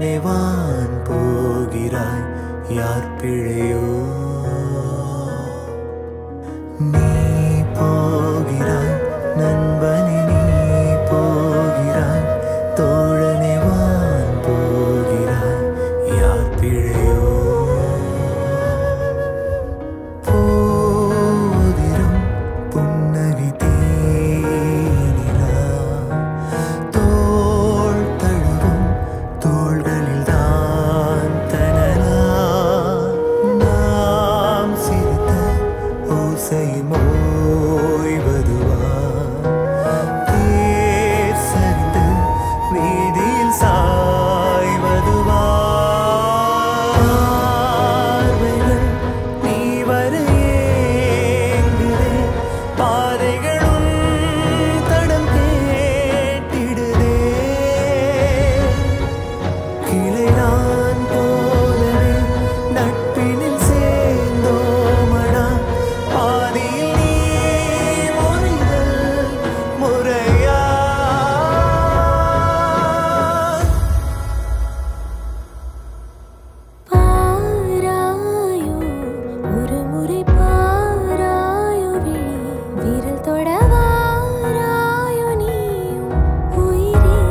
தோழனே வான் போகிறாய் யார் பிழையோ நீ போகிறாய் நண்பனே நீ போகிறாய் தோழனே வான் போகிறாய் யார் பிழையோ போதிரும் புன்னகை தேனிலா தோள் தழுவும் தோள்களில் தான் தனலா நாம் சிரித்த ஓசையும் ஓய்வதுவா தேர் சரிந்து வீதியில் சாய்வதுவா பார்வைகள் நீ வர ஏங்குதே பாதைகளும் தடம் கேட்டிடுதே கிளைதான் போலவே நட்பினில் சேர்ந்தோமடா பாதியில் நீ முறிதல் முறையா பாராயோ ஒரு முறை பாராயோ விழி விரல் தொட வாராயோ நீயும் உயிரே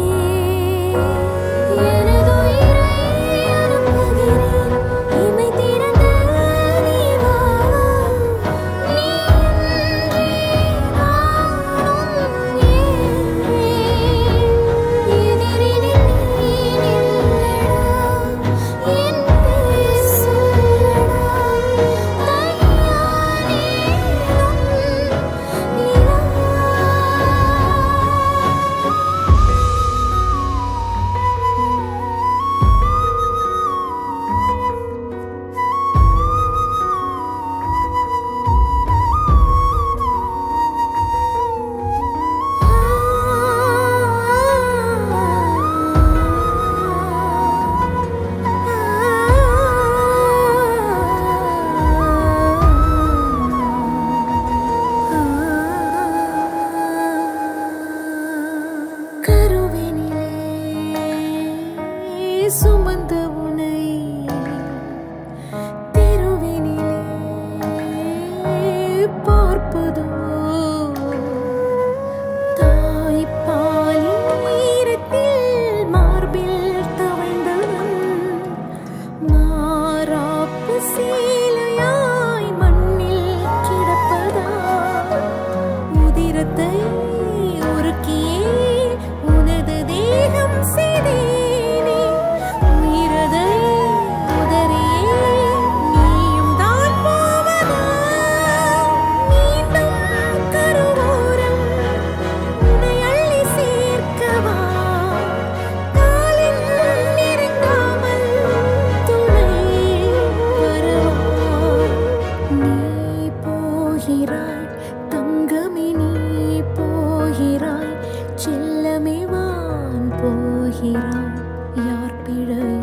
எனது உயிரை அனுப்புகிறேன் இமை திறந்த நீ வா நீ நானும் எதிரினில் நீ நில்லடா என் பேர் சொல்லடா தையானே நிலா கருவினிலே சுமந்த உனை தெருவினிலே பார்ப்பதோ தாய்ப்பாலின் ஈரத்தில் மார்பில் தவழ்ந்தவன் மாறாப்பு சீலையாய் மண்ணில் கிடப்பதா உதிரத்தை உருக்கியே உனது தேகம் செய்தேனே உயிரதை உதறியே நீயும் தான் போவதா மீண்டும் கருவோரம் உன்னை அள்ளி சேர்க்கவா காலில் நெருங்காமல் துணை வருவாய் நீ போகிறாய் தங்கமே நீ போகிறாய் செல்லமே வான் போகிறாய் யார் பிழை